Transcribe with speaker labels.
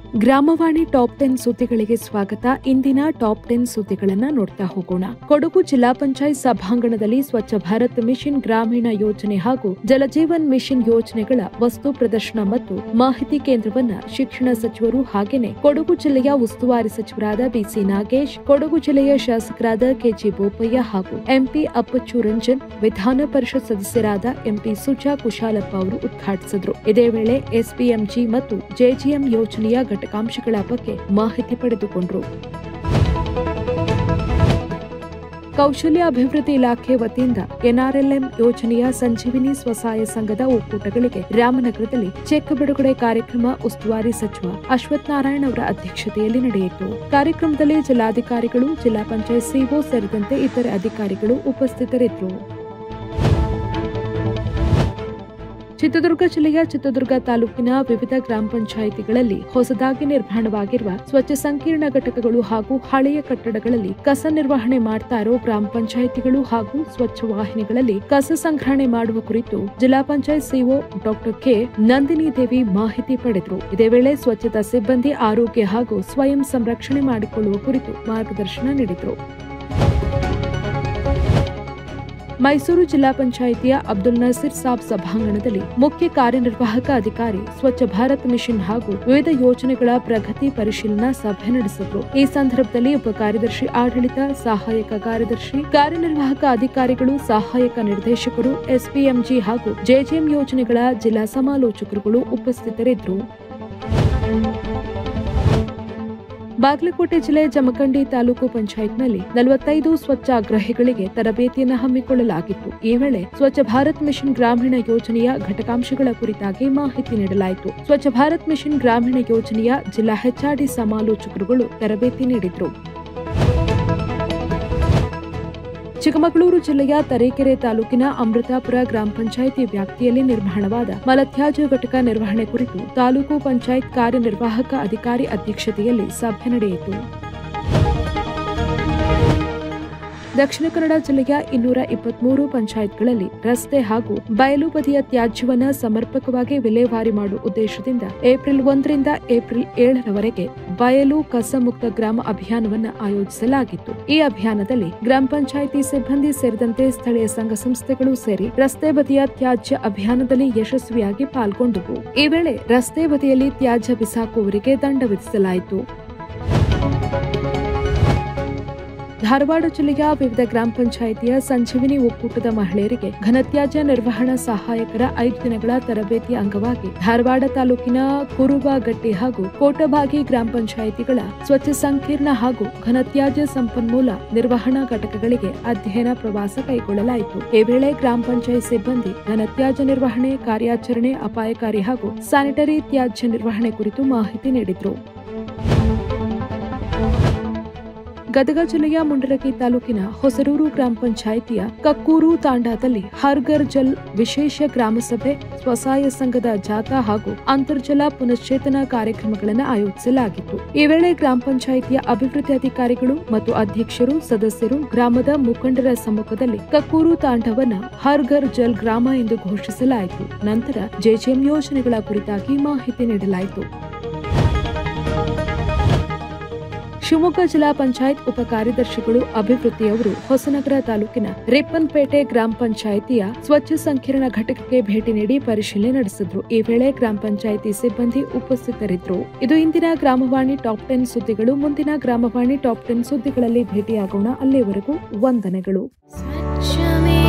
Speaker 1: ಗ್ರಾಮವಾಣಿ top ten ಸುದ್ದಿಗಳಿಗೆ ಸ್ವಾಗತ ಇಂದಿನ top ten ಸುದ್ದಿಗಳನ್ನ ನೋಡ್ತಾ ಹೋಗೋಣ ಕೊಡಗು ಜಿಲ್ಲಾ ಪಂಚಾಯತ್ ಸಭಾಂಗಣದಲ್ಲಿ ಸ್ವಚ್ಛ ಭಾರತ್ ಮಿಷನ್ ಗ್ರಾಮೀಣ ಯೋಜನೆ ಹಾಗೂ ಜಲಜೀವನ್ ಮಿಷನ್ ಯೋಜನೆಗಳ ವಸ್ತು ಪ್ರದರ್ಶನ ಮತ್ತು ಮಾಹಿತಿ ಕೇಂದ್ರವನ್ನ ಶಿಕ್ಷಣ ಸಚಿವರು ಹಾಗೇನೆ ಕೊಡಗು ಜಿಲ್ಲೆಯ ಉಸ್ತುವಾರಿ ಸಚಿವರಾದ ಬಿಸಿ ನಾಗೇಶ್ ಕೊಡಗು ಜಿಲ್ಲೆಯ ಶಾಸಕರಾದ ಕೆಜಿ ಬೋಪಯ್ಯ ಹಾಗೂ ಎಂಪಿ ಅಪ್ಪಚ್ಚು ರಂಜನ್ ವಿಧಾನ ಪರಿಷತ್ ಸದಸ್ಯರಾದ ಎಂಪಿ ಸುಜಾ ಕುಶಾಲಪ್ಪ ಅವರು ಉದ್ಘಾಟಿಸಿದರು ಇದೇ ವೇಳೆ ಎಸ್ಪಿಎಂಜಿ ಮತ್ತು ಜೆಜಿಎಂ ಯೋಜನೆಯ ಘಟಕಾಂಶಗಳ ಬಗ್ಗೆ ಮಾಹಿತಿ ಪಡೆದುಕೊಂಡರು ಕೌಶಲ್ಯ ಅಭಿವೃದ್ಧಿ ಇಲಾಖೆ ವತಿಯಿಂದ ಎನ್ಆರ್ಎಲ್ಎಂ ಯೋಜನೆಯ ಸಂಜೀವಿನಿ ಸ್ವಸಹಾಯ ಸಂಘದ ಒಕ್ಕೂಟಗಳಿಗೆ ರಾಮನಗರದಲ್ಲಿ ಚೆಕ್ ಬಿಡುಗಡೆ ಕಾರ್ಯಕ್ರಮ ಉಸ್ತುವಾರಿ ಸಚಿವ ಅಶ್ವಥ್ ನಾರಾಯಣ್ ಅವರ ಅಧ್ಯಕ್ಷತೆಯಲ್ಲಿ ನಡೆಯಿತು ಕಾರ್ಯಕ್ರಮದಲ್ಲಿ ಜಿಲ್ಲಾಧಿಕಾರಿಗಳು ಜಿಲ್ಲಾ ಪಂಚಾಯತ್ ಸಿಒ ಸೇರಿದಂತೆ ಇತರೆ ಅಧಿಕಾರಿಗಳು ಉಪಸ್ಥಿತರಿದ್ದರು ಚಿತ್ರದುರ್ಗ ಜಿಲ್ಲೆಯ ಚಿತ್ರದುರ್ಗ ತಾಲೂಕಿನ ವಿವಿಧ ಗ್ರಾಮ ಪಂಚಾಯಿತಿಗಳಲ್ಲಿ ಹೊಸದಾಗಿ ನಿರ್ಮಾಣವಾಗಿರುವ ಸ್ವಚ್ಛ ಸಂಕೀರ್ಣ ಘಟಕಗಳು ಹಾಗೂ ಹಳೆಯ ಕಟ್ಟಡಗಳಲ್ಲಿ ಕಸ ನಿರ್ವಹಣೆ ಮಾಡ್ತಾ ಇರೋ ಗ್ರಾಮ ಪಂಚಾಯಿತಿಗಳು ಹಾಗೂ ಸ್ವಚ್ಛ ವಾಹಿನಿಗಳಲ್ಲಿ ಕಸ ಸಂಗ್ರಹಣೆ ಮಾಡುವ ಕುರಿತು ಜಿಲ್ಲಾ panchayat CEO doctor K Nandini Devi ಮಾಹಿತಿ ಪಡೆದರು ಇದೇ ವೇಳೆ ಸ್ವಚ್ಛತಾ ಸಿಬ್ಬಂದಿ ಆರೋಗ್ಯ ಹಾಗೂ ಸ್ವಯಂ ಸಂರಕ್ಷಣೆ ಮಾಡಿಕೊಳ್ಳುವ ಕುರಿತು ಮಾರ್ಗದರ್ಶನ ನೀಡಿದರು ಮೈಸೂರು ಜಿಲ್ಲಾ ಪಂಚಾಯಿತಿಯ ಅಬ್ದುಲ್ ನಸೀರ್ ಸಾಬ್ ಸಭಾಂಗಣದಲ್ಲಿ ಮುಖ್ಯ ಕಾರ್ಯನಿರ್ವಾಹಕ ಅಧಿಕಾರಿ ಸ್ವಚ್ಛ ಭಾರತ್ ಮಿಷನ್ ಹಾಗೂ ವಿವಿಧ ಯೋಜನೆಗಳ ಪ್ರಗತಿ ಪರಿಶೀಲನಾ ಸಭೆ ನಡೆಸಿದ್ರು ಈ ಸಂದರ್ಭದಲ್ಲಿ ಉಪ ಕಾರ್ಯದರ್ಶಿ ಆಡಳಿತ ಸಹಾಯಕ ಕಾರ್ಯದರ್ಶಿ ಕಾರ್ಯನಿರ್ವಾಹಕ ಅಧಿಕಾರಿಗಳು ಸಹಾಯಕ ನಿರ್ದೇಶಕರು ಎಸ್ಪಿಎಂಜಿ ಹಾಗೂ ಜೆಜೆಎಂ ಯೋಜನೆಗಳ ಜಿಲ್ಲಾ ಸಮಾಲೋಚಕರುಗಳು ಉಪಸ್ಥಿತರಿದ್ದರು ಬಾಗಲಕೋಟೆ ಜಿಲ್ಲೆ ಜಮಖಂಡಿ ತಾಲೂಕು ಪಂಚಾಯತ್ನಲ್ಲಿ ನಲವತ್ತೈದು ಸ್ವಚ್ಛಾಗ್ರಹಿಗಳಿಗೆ ತರಬೇತಿಯನ್ನು ಹಮ್ಮಿಕೊಳ್ಳಲಾಗಿತ್ತು ಈ ವೇಳೆ ಸ್ವಚ್ಛ ಭಾರತ್ ಮಿಷನ್ ಗ್ರಾಮೀಣ ಯೋಜನೆಯ ಘಟಕಾಂಶಗಳ ಕುರಿತಾಗಿ ಮಾಹಿತಿ ನೀಡಲಾಯಿತು ಸ್ವಚ್ಛ ಭಾರತ್ ಮಿಷನ್ ಗ್ರಾಮೀಣ ಯೋಜನೆಯ ಜಿಲ್ಲಾ ಹೆಚ್ಆರ್ಡಿ ಸಮಾಲೋಚಕರುಗಳು ತರಬೇತಿ ನೀಡಿದ್ರು ಚಿಕ್ಕಮಗಳೂರು ಜಿಲ್ಲೆಯ ತರೀಕೆರೆ ತಾಲೂಕಿನ ಅಮೃತಾಪುರ ಗ್ರಾಮ ಪಂಚಾಯಿತಿ ವ್ಯಾಪ್ತಿಯಲ್ಲಿ ನಿರ್ಮಾಣವಾದ ಮಲತ್ಯಾಜ್ಯ ಘಟಕ ನಿರ್ವಹಣೆ ಕುರಿತು ತಾಲೂಕು ಪಂಚಾಯತ್ ಕಾರ್ಯನಿರ್ವಾಹಕ ಅಧಿಕಾರಿ ಅಧ್ಯಕ್ಷತೆಯಲ್ಲಿ ಸಭೆ ನಡೆಯಿತು ದಕ್ಷಿಣ ಕನ್ನಡ ಜಿಲ್ಲೆಯ ಇನ್ನೂರ ಇಪ್ಪತ್ಮೂರು ಪಂಚಾಯತ್ಗಳಲ್ಲಿ ರಸ್ತೆ ಹಾಗೂ ಬಯಲು ಬದಿಯ ತ್ಯಾಜ್ಯವನ್ನ ಸಮರ್ಪಕವಾಗಿ ವಿಲೇವಾರಿ ಮಾಡುವ ಉದ್ದೇಶದಿಂದ ಏಪ್ರಿಲ್ ಒಂದರಿಂದ ಏಪ್ರಿಲ್ ಏಳರವರೆಗೆ ಬಯಲು ಕಸ ಮುಕ್ತ ಗ್ರಾಮ ಅಭಿಯಾನವನ್ನು ಆಯೋಜಿಸಲಾಗಿತ್ತು ಈ ಅಭಿಯಾನದಲ್ಲಿ ಗ್ರಾಮ ಪಂಚಾಯಿತಿ ಸಿಬ್ಬಂದಿ ಸೇರಿದಂತೆ ಸ್ಥಳೀಯ ಸಂಘ ಸಂಸ್ಥೆಗಳು ಸೇರಿ ರಸ್ತೆ ಬದಿಯ ತ್ಯಾಜ್ಯ ಅಭಿಯಾನದಲ್ಲಿ ಯಶಸ್ವಿಯಾಗಿ ಪಾಲ್ಗೊಂಡವು ಈ ವೇಳೆ ರಸ್ತೆ ಬದಿಯಲ್ಲಿ ತ್ಯಾಜ್ಯ ಬಿಸಾಕುವವರಿಗೆ ದಂಡ ವಿಧಿಸಲಾಯಿತು ಧಾರವಾಡ ಜಿಲ್ಲೆಯ ವಿವಿಧ ಗ್ರಾಮ ಪಂಚಾಯಿತಿಯ ಸಂಜೀವಿನಿ ಒಕ್ಕೂಟದ ಮಹಿಳೆಯರಿಗೆ ಘನತ್ಯಾಜ್ಯ ನಿರ್ವಹಣಾ ಸಹಾಯಕರ ಐದು ದಿನಗಳ ತರಬೇತಿ ಅಂಗವಾಗಿ ಧಾರವಾಡ ತಾಲೂಕಿನ ಕುರುಬಾಗಟ್ಟಿ ಹಾಗೂ ಕೋಟಬಾಗಿ ಗ್ರಾಮ ಪಂಚಾಯಿತಿಗಳ ಸ್ವಚ್ಛ ಸಂಕೀರ್ಣ ಹಾಗೂ ಘನತ್ಯಾಜ್ಯ ಸಂಪನ್ಮೂಲ ನಿರ್ವಹಣಾ ಘಟಕಗಳಿಗೆ ಅಧ್ಯಯನ ಪ್ರವಾಸ ಕೈಗೊಳ್ಳಲಾಯಿತು ಈ ವೇಳೆ ಗ್ರಾಮ ಪಂಚಾಯತ್ ಸಿಬ್ಬಂದಿ ಘನತ್ಯಾಜ್ಯ ನಿರ್ವಹಣೆ ಕಾರ್ಯಾಚರಣೆ ಅಪಾಯಕಾರಿ ಹಾಗೂ ಸ್ಯಾನಿಟರಿ ತ್ಯಾಜ್ಯ ನಿರ್ವಹಣೆ ಕುರಿತು ಮಾಹಿತಿ ನೀಡಿದರು ಗದಗ ಜಿಲ್ಲೆಯ ಮುಂಡರಗಿ ತಾಲೂಕಿನ ಹೊಸರೂರು ಗ್ರಾಮ ಪಂಚಾಯಿತಿಯ ಕಕ್ಕೂರು ತಾಂಡಾದಲ್ಲಿ ಹರ್ಗರ್ ಜಲ್ ವಿಶೇಷ ಗ್ರಾಮಸಭೆ ಸ್ವಸಹಾಯ ಸಂಘದ ಜಾಥಾ ಹಾಗೂ ಅಂತರ್ಜಲ ಪುನಶ್ಚೇತನ ಕಾರ್ಯಕ್ರಮಗಳನ್ನು ಆಯೋಜಿಸಲಾಗಿತ್ತು ಈ ವೇಳೆ ಗ್ರಾಮ ಪಂಚಾಯಿತಿಯ ಅಭಿವೃದ್ಧಿ ಅಧಿಕಾರಿಗಳು ಮತ್ತು ಅಧ್ಯಕ್ಷರು ಸದಸ್ಯರು ಗ್ರಾಮದ ಮುಖಂಡರ ಸಮ್ಮುಖದಲ್ಲಿ ಕಕ್ಕೂರು ತಾಂಡವನ್ನ ಹರ್ಗರ್ ಜಲ್ ಗ್ರಾಮ ಎಂದು ಘೋಷಿಸಲಾಯಿತು ನಂತರ ಜೆಜೆಎಂ ಯೋಜನೆಗಳ ಕುರಿತಾಗಿ ಮಾಹಿತಿ ನೀಡಲಾಯಿತು ಶಿವಮೊಗ್ಗ ಜಿಲ್ಲಾ ಪಂಚಾಯತ್ ಉಪ ಕಾರ್ಯದರ್ಶಿಗಳು ಅಭಿವೃದ್ಧಿಯವರು ಹೊಸನಗರ ತಾಲೂಕಿನ ರಿಪ್ಪನ್ಪೇಟೆ ಗ್ರಾಮ ಪಂಚಾಯಿತಿಯ ಸ್ವಚ್ಛ ಸಂಕೀರ್ಣ ಘಟಕಕ್ಕೆ ಭೇಟಿ ನೀಡಿ ಪರಿಶೀಲನೆ ನಡೆಸಿದ್ರು ಈ ವೇಳೆ ಗ್ರಾಮ ಪಂಚಾಯಿತಿ ಸಿಬ್ಬಂದಿ ಉಪಸ್ಥಿತರಿದ್ದರು ಇದು ಇಂದಿನ ಗ್ರಾಮವಾಣಿ ಟಾಪ್ ಟೆನ್ ಸುದ್ದಿಗಳು ಮುಂದಿನ ಗ್ರಾಮವಾಣಿ ಟಾಪ್ ಟೆನ್ ಸುದ್ದಿಗಳಲ್ಲಿ ಭೇಟಿಯಾಗೋಣ ಅಲ್ಲಿವರೆಗೂ ವಂದನೆಗಳು
Speaker 2: स्वच्छ में